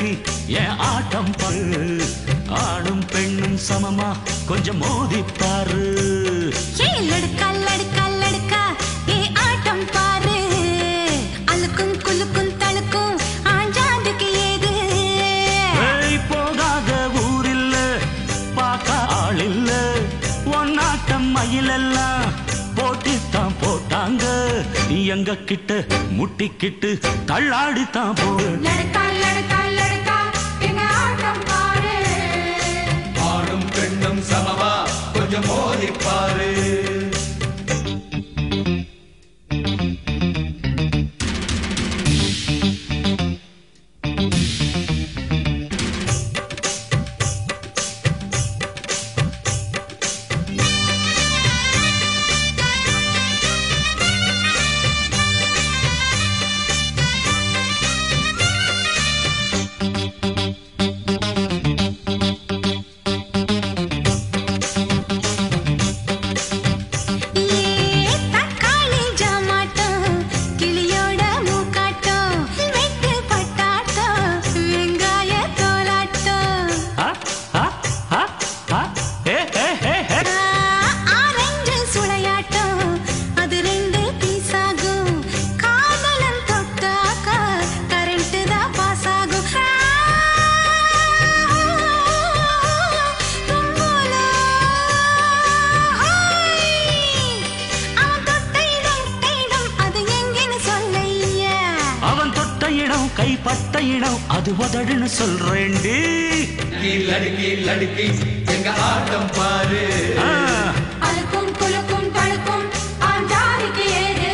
என் ஆட்டம் பாரு ஆணும் பெண்ணும் சமமா கொஞ்சம் மோதி பாரு லடுக்கா லடுக்கா லடுக்கா ஏ ஆட்டம் பாரு அழுக்கும் குலுக்கும் தழுக்கும் ஆஞ்சாண்டுக்கு ஏது ஏய், போகாத ஊரில்ல பார்க்க ஆள் இல்ல ஒன்னாட்டம் மயிலெல்லாம் போட்டித்தான் போட்டாங்க எங்க கிட்ட முட்டிக்கிட்டு தள்ளாடித்தான் போடு லடுக்கா லடுக்கா லடுக்கா எங்க ஆட்டம் பாரு ஆணும் பெண்ணும் சமமா கொஞ்சம் மோதிப்பாரு ஏ தக்காளி ஜாமாட்டம் கிளியோட மூக்காட்டம் வெட்டு பட்டாட்டம் வெங்காய தோலாட்டம் ஆ, ஆ, ஆ, ஆ, ஏ, ஏ, ஏ, ஏ. ஆரஞ்சு சுளையாட்டம் அது ரெண்டு பீஸ் ஆகும் காதலன் தொட்டாக்கா கரண்ட் தான் பாஸ் ஆகும் தும்போலோ, ஹோய். அவன் தொட்ட இடம், தொட்ட இடம், அது எங்கேன்னு சொல்லையா அவன் தொட்ட இடம் கைப்பட்ட இடம் அது உதடுன்னு சொல்றேன்டி கீழடுக்கி லடுக்கி எங்க ஆட்டம் பாரு ஆ, அழுக்கும் குலுக்கும் தழுக்கும் ஆண்டாருக்கு ஏது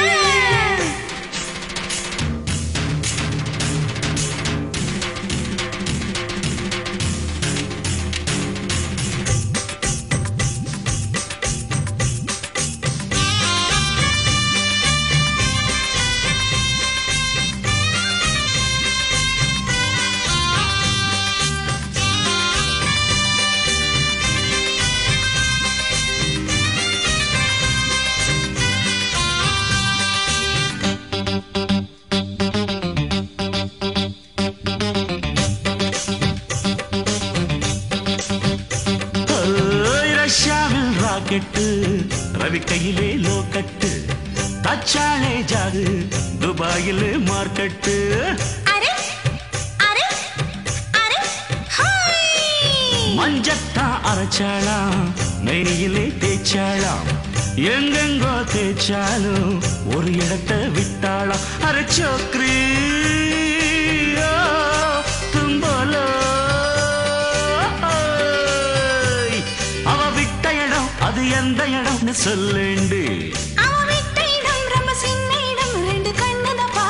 ஓய், ரஷ்யாவில் ராக்கெட்டு ரவி கையிலே லோக்கட்டு தச்சாலே ஜாது துபாயில் மார்க்கெட்டு அரே அரே அரே ஹாய் மஞ்சத்தான் அரைச்சாளாம் நெய்யிலே தேய்ச்சாளாம் எங்கெங்கோ தேய்ச்சாலும் ஒரு இடத்தை விட்டாளாம் அரைச்சோக்ரி தும்போலோ ஓய். அவ விட்ட இடம் அது எந்த இடம்னு சொல்லுண்டு அவ விட்ட இடம் ரொம்ப சின்ன இடம் ரெண்டு கண்ணு தான்